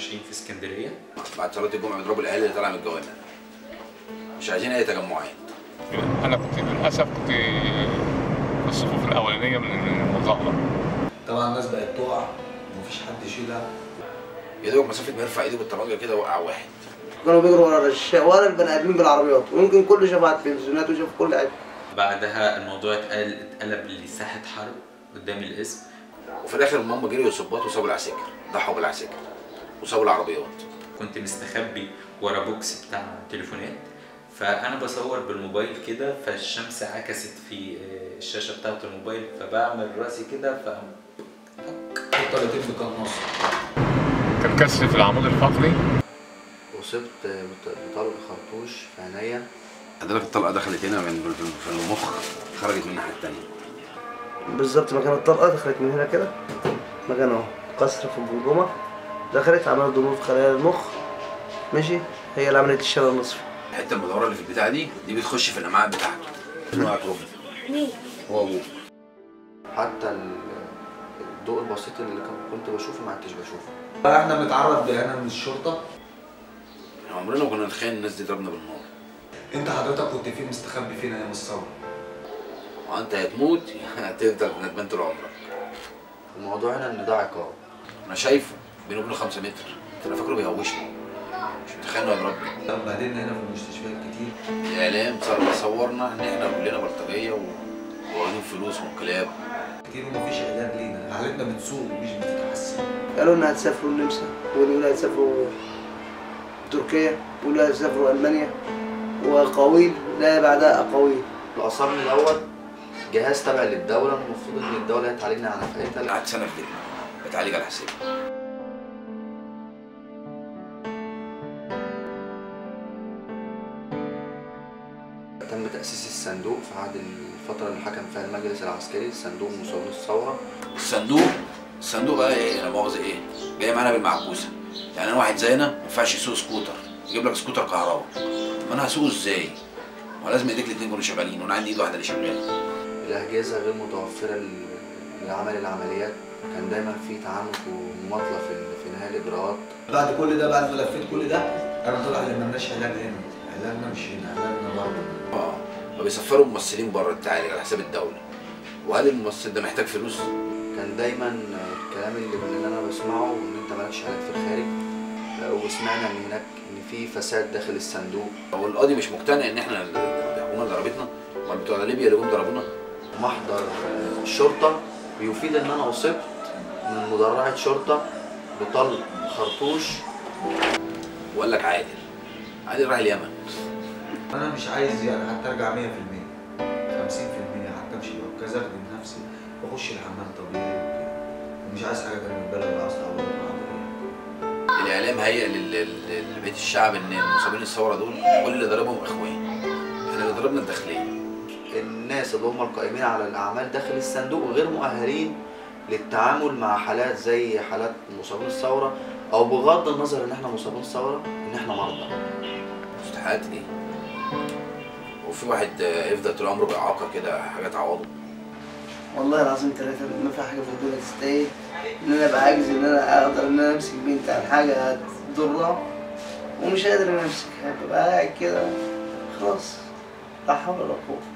22 في اسكندريه بعد صلاه الجمعه بيضربوا العيال اللي طالعه من الجوانب مش عايزين اي تجمعات انا كنت للاسف كنت في الصفوف الاولانيه من المظاهره طبعا الناس بقت تقع ومفيش حد يشيلها يا دوب مسافه ما يرفع ايده بالطبنجه كده وقع واحد كانوا بيجروا ورا الرش ورا البني ادمين بالعربيات ويمكن كله شافها على التلفزيونات وشاف كل حاجه بعدها الموضوع اتقل اتقلب لساحه حرب قدام القسم وفي الاخر هم جريوا الظباط وسابوا العساكر ضحوا بالعساكر وسابوا العربيات كنت مستخبي ورا بوكس بتاع تليفونات فانا بصور بالموبايل كده فالشمس عكست في آه، الشاشه بتاعه الموبايل فبعمل راسي كده ف الطلقتين بقناص كان كسر في العمود الفقري أصبت بطلق خرطوش في عينيا حضرتك الطلقه دخلت هنا من في المخ خرجت من الناحيه الثانيه بالظبط مكان الطلقه دخلت من هنا كده مكان اهو كسر في الجمجمه دخلت عملت ضمور في خلايا المخ ماشي هي اللي عملت الشلل النصفي الحته المدوره اللي في البتاعه دي دي بتخش في الامعاء بتاعته انه هتروح مين؟ هو ابوه حتى ال- الضوء البسيط اللي كان- كنت بشوفه ما عدتش بشوفه احنا بنتعرض باهانه من الشرطه احنا عمرنا ما كنا نتخيل الناس دي ضربنا بالنار انت حضرتك كنت فين مستخبي فين ايام الثوره وانت هتموت هتفضل ندمان طول عمرك الموضوع هنا ان ده عقاب انا شايفه بينه وبينه 5 متر انا فاكره بيهوشني مش متخيل انه يضربني لما بهدلنا هنا في المستشفيات كتير الاعلام صار صورنا ان احنا كلنا بلطجيه و- وواخدين فلوس من كلاب كتير ومفيش علاج لينا حالتنا بتسوء مش بتتحسن قالوا لنا هتسافروا النمسا ويقولوا هتسافروا تركيا ويقولوا هتسافروا المانيا واقاويل لا بعدها اقاويل الأصابني دوت جهاز تابع للدولة المفروض إن الدولة هي تعالجنا على نفقتها قعدت سنه في دنيا بتعالج على حسابي تم تأسيس الصندوق في عهد الفترة اللي حكم فيها المجلس العسكري صندوق مصابين الثورة الصندوق الصندوق بقى ايه لا مؤاخذه ايه جاي معانا بالمعكوسه يعني انا واحد زينا ما ينفعش يسوق سكوتر يجيب لك سكوتر كهرباء ما انا هسوقه ازاي؟ ما لازم ايديك الاثنين يكونوا شغالين وانا عندي ايد واحده اللي شغاله الأجهزة غير متوفرة ل- لعمل العمليات كان دايما في تعنت ومماطلة في في نهاية الإجراءات بعد كل ده بعد ما لفيت كل ده انا طلع ان ملناش علاج هنا علاجنا مش هنا علاجنا بره اه فبيسفروا ممثلين بره التعالج على حساب الدوله وهل الممثل ده محتاج فلوس؟ كان دايما الكلام اللي اللي انا بسمعه ان انت مالكش علاج في الخارج وسمعنا ان هناك ان في فساد داخل الصندوق هو القاضي مش مقتنع ان احنا الحكومه اللي ضربتنا امال بتوع ليبيا اللي جم ضربونا محضر الشرطه بيفيد ان انا اصبت من مدرعه شرطه بطلق خرطوش وقال لك عادل عادل راح اليمن انا مش عايز يعني حتى ارجع 100% 50% حتى مش لو كذبت من نفسي بخش الحمام طبيعي وكده ومش عايز حاجه تانية من البلد اللي عايز تعوض الاعلام هيئ لل- لل- لبيت الشعب ان المصابين الثوره دول كل اللي ضربهم اخوان احنا اللي ضربنا الداخليه الناس اللي هم القائمين على الاعمال داخل الصندوق غير مؤهلين للتعامل مع حالات زي حالات مصابين الثوره او بغض النظر ان احنا مصابين الثوره ان احنا مرضى مستحيلات دي وفي واحد آه، يفضل طول عمره بإعاقة كده حاجة تعوضه والله العظيم ثلاثة ما في حاجة في الدنيا تستاهل إن أنا أبقى عاجز إن أنا أقدر إن أنا أمسك بنت عن حاجة هتضرها ومش قادر إن أنا أمسكها ببقى قاعد كده خلاص لا حول ولا قوة